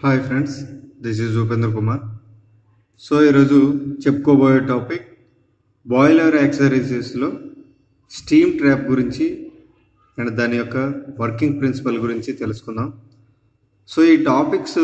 hi friends this is Upendra Kumar so ఈరోజు చెప్పుకోబోయే topic boiler యాక్సరీసెస్లో స్టీమ్ ట్రాప్ గురించి అండ్ దాని యొక్క వర్కింగ్ ప్రిన్సిపల్ గురించి తెలుసుకుందాం సో ఈ టాపిక్స్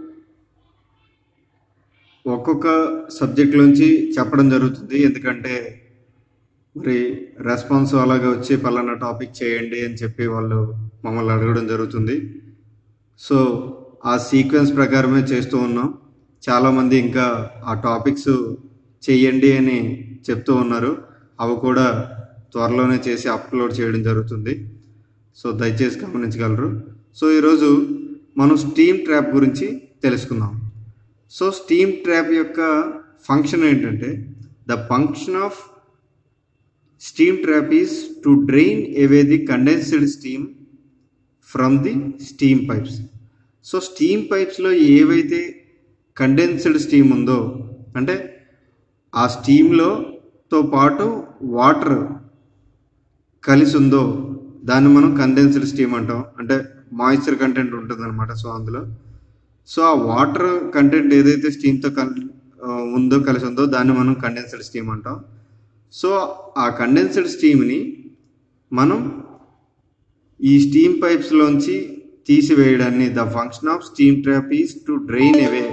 ఒక్కొక్క సబ్జెక్ట్ నుంచి చెప్పడం జరుగుతుంది ఎందుకంటే మరి రెస్పాన్స్ అలాగే వచ్చి పలానా టాపిక్ చేయండి అని చెప్పి వాళ్ళు మమ్మల్ని అడగడం జరుగుతుంది సో ఆ సీక్వెన్స్ ప్రకారమే చేస్తూ ఉన్నాం చాలామంది ఇంకా ఆ టాపిక్స్ చెయ్యండి అని చెప్తూ ఉన్నారు అవి కూడా త్వరలోనే చేసి అప్లోడ్ చేయడం జరుగుతుంది సో దయచేసి గమనించగలరు సో ఈరోజు మనం స్టీమ్ ట్రాప్ గురించి తెలుసుకుందాం సో స్టీమ్ ట్రాప్ యొక్క ఫంక్షన్ ఏంటంటే the function of steam trap is to drain away the condensed steam from the steam pipes so steam పైప్స్లో ఏవైతే కండెన్స్డ్ స్టీమ్ ఉందో అంటే ఆ స్టీమ్లో తో పాటు వాటర్ కలిసి ఉందో దాన్ని మనం కండెన్స్డ్ స్టీమ్ అంటాం అంటే మాయిశ్చర్ కంటెంట్ ఉంటుంది అనమాట సో అందులో సో ఆ వాటర్ కంటెంట్ ఏదైతే స్టీమ్తో కల్ ఆ, ఉందో కలిసి ఉందో దాన్ని మనం కండెన్స్డ్ స్టీమ్ అంటాం సో ఆ కండెన్స్డ్ స్టీమ్ని మనం ఈ స్టీమ్ పైప్స్లోంచి తీసివేయడాన్ని the function of steam trap is to drain away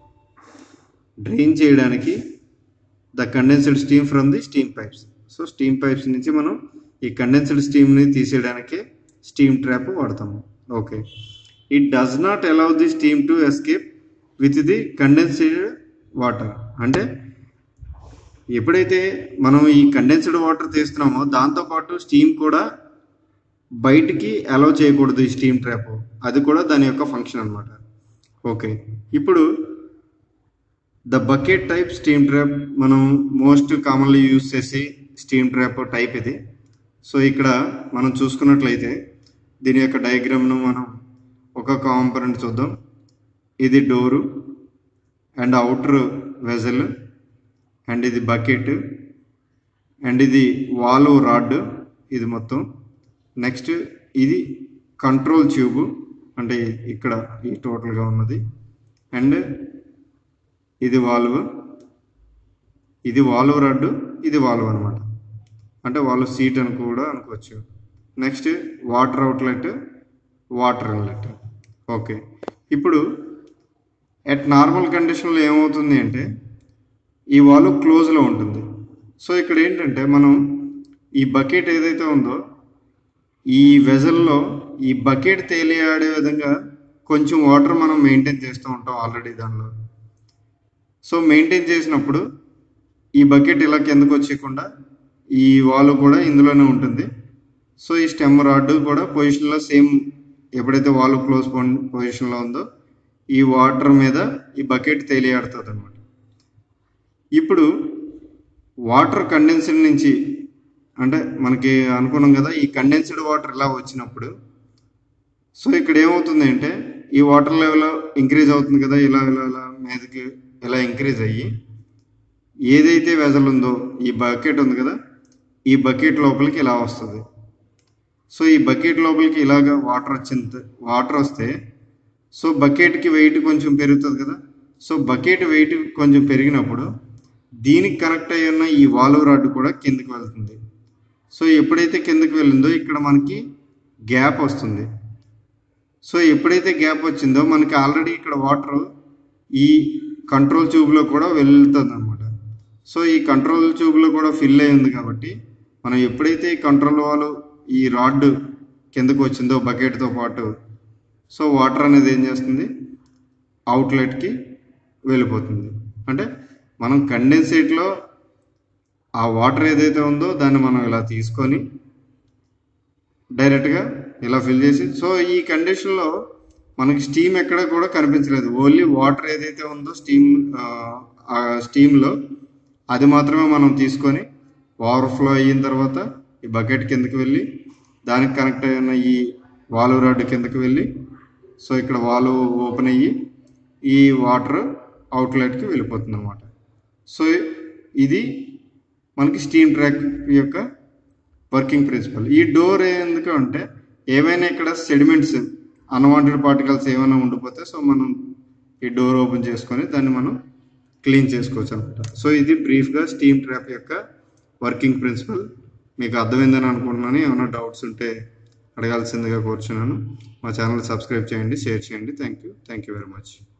drain చేయడానికి the condensed steam from the steam pipes so steam pipes నుంచి మనం ఈ కండెన్స్డ్ స్టీమ్ని తీసేయడానికి స్టీమ్ ట్రాప్ వాడతాము okay it does not allow the steam to escape with the condensed water అంటే ఎప్పుడైతే మనం ఈ కండెన్స్డ్ వాటర్ తీస్తున్నామో దాంతోపాటు స్టీమ్ కూడా బయటికి అలౌ చేయకూడదు ఈ స్టీమ్ ట్రాప్ అది కూడా దాని యొక్క ఫంక్షన్ అనమాట ఓకే ఇప్పుడు the bucket type steam trap మనం మోస్ట్ కామన్లీ యూజ్ చేసి స్టీమ్ ట్రాప్ టైప్ ఇది సో ఇక్కడ మనం చూసుకున్నట్లయితే దీని యొక్క డయాగ్రామ్ను మనం ఒక కాంపరెంట్ చూద్దాం ఇది door and outer vessel and ఇది బకెట్ అండ్ ఇది వాల్వ్ రాడ్ ఇది మొత్తం నెక్స్ట్ ఇది కంట్రోల్ ట్యూబ్ అంటే ఇక్కడ ఈ టోటల్గా ఉన్నది అండ్ ఇది వాల్వ్ ఇది వాల్వ్ రాడ్ ఇది వాల్వ్ అనమాట అంటే వాల్వ్ సీట్ అని కూడా అనుకోవచ్చు next water outlet water inlet okay ఇప్పుడు ఎట్ నార్మల్ కండిషన్లో ఏమవుతుంది అంటే ఈ వాల్వ్ క్లోజ్లో ఉంటుంది సో ఇక్కడ ఏంటంటే మనం ఈ బకెట్ ఏదైతే ఉందో ఈ వెజల్లో ఈ బకెట్ తేలియాడే విధంగా కొంచెం వాటర్ మనం మెయింటైన్ చేస్తూ ఉంటాం ఆల్రెడీ దానిలో సో మెయింటైన్ చేసినప్పుడు ఈ బకెట్ ఇలా కిందకు వచ్చేయకుండా ఈ వాల్ కూడా ఇందులోనే ఉంటుంది సో ఈ స్టెమ్ రాడ్ కూడా పొజిషన్లో సేమ్ ఎప్పుడైతే వాల్ క్లోజ్ పొజిషన్లో ఉందో ఈ వాటర్ మీద ఈ బకెట్ తేలియాడుతుంది అనమాట ఇప్పుడు వాటర్ కండెన్సర్ నుంచి అంటే మనకి అనుకున్నాం కదా ఈ కండెన్స్డ్ వాటర్ ఇలా వచ్చినప్పుడు సో ఇక్కడ ఏమవుతుంది అంటే ఈ వాటర్ లెవెల్ ఇంక్రీజ్ అవుతుంది కదా ఇలా ఇలా ఇలా మీదకి ఇలా ఇంక్రీజ్ అయ్యి ఏదైతే వెజల్ ఉందో ఈ బకెట్ ఉంది కదా ఈ బకెట్ లోపలికి ఇలా వస్తుంది సో ఈ బకెట్ లోపలికి ఇలాగ వాటర్ వచ్చింది వాటర్ వస్తే సో బకెట్కి వెయిట్ కొంచెం పెరుగుతుంది కదా సో బకెట్ వెయిట్ కొంచెం పెరిగినప్పుడు దీనికి కనెక్ట్ అయ్యి ఉన్న ఈ వాల్వ్ రాడ్ కూడా కిందకి వెళ్తుంది సో ఎప్పుడైతే కిందకి వెళ్ళిందో ఇక్కడ మనకి గ్యాప్ వస్తుంది సో ఎప్పుడైతే గ్యాప్ వచ్చిందో మనకి ఆల్రెడీ ఇక్కడ వాటర్ ఈ కంట్రోల్ ట్యూబ్లో కూడా వెళ్తుంది అనమాట సో ఈ కంట్రోల్ ట్యూబ్లో కూడా ఫిల్ అయి ఉంది కాబట్టి మనం ఎప్పుడైతే ఈ కంట్రోల్ వాళ్ళు ఈ రాడ్ కిందకు వచ్చిందో బకెట్తో పాటు సో వాటర్ అనేది ఏం చేస్తుంది అవుట్లెట్కి వెళ్ళిపోతుంది అంటే మనం కండెన్సేట్లో ఆ వాటర్ ఏదైతే ఉందో దాన్ని మనం ఇలా తీసుకొని డైరెక్ట్గా ఇలా ఫిల్ చేసి సో ఈ కండిషన్లో మనకి స్టీమ్ ఎక్కడ కూడా కనిపించలేదు ఓన్లీ వాటర్ ఏదైతే ఉందో స్టీమ్ ఆ స్టీమ్లో అది మాత్రమే మనం తీసుకొని ఓవర్ఫ్లో అయిన తర్వాత ఈ బకెట్ కిందకి వెళ్ళి దానికి కనెక్ట్ అయిన ఈ వాల్వ్ రాడ్ కిందకి వెళ్ళి సో ఇక్కడ వాల్వ్ ఓపెన్ అయ్యి ఈ వాటర్ అవుట్లెట్కి వెళ్ళిపోతుంది అనమాట సో ఇది మనకి స్టీమ్ ట్రాక్ యొక్క వర్కింగ్ ప్రిన్సిపల్ ఈ డోర్ ఎందుకు అంటే ఏమైనా ఇక్కడ సెడిమెంట్స్ అన్వాంటెడ్ పార్టికల్స్ ఏమైనా ఉండిపోతే సో మనం ఈ డోర్ ఓపెన్ చేసుకొని దాన్ని మనం క్లీన్ చేసుకోవచ్చు అనమాట సో ఇది బ్రీఫ్గా స్టీమ్ ట్రాప్ యొక్క వర్కింగ్ ప్రిన్సిపల్ మీకు అర్థమైందని అనుకుంటున్నాను ఏమైనా డౌట్స్ ఉంటే అడగాల్సిందిగా కోరుచున్నాను మా ఛానల్ సబ్స్క్రైబ్ చేయండి షేర్ చేయండి thank you thank you very much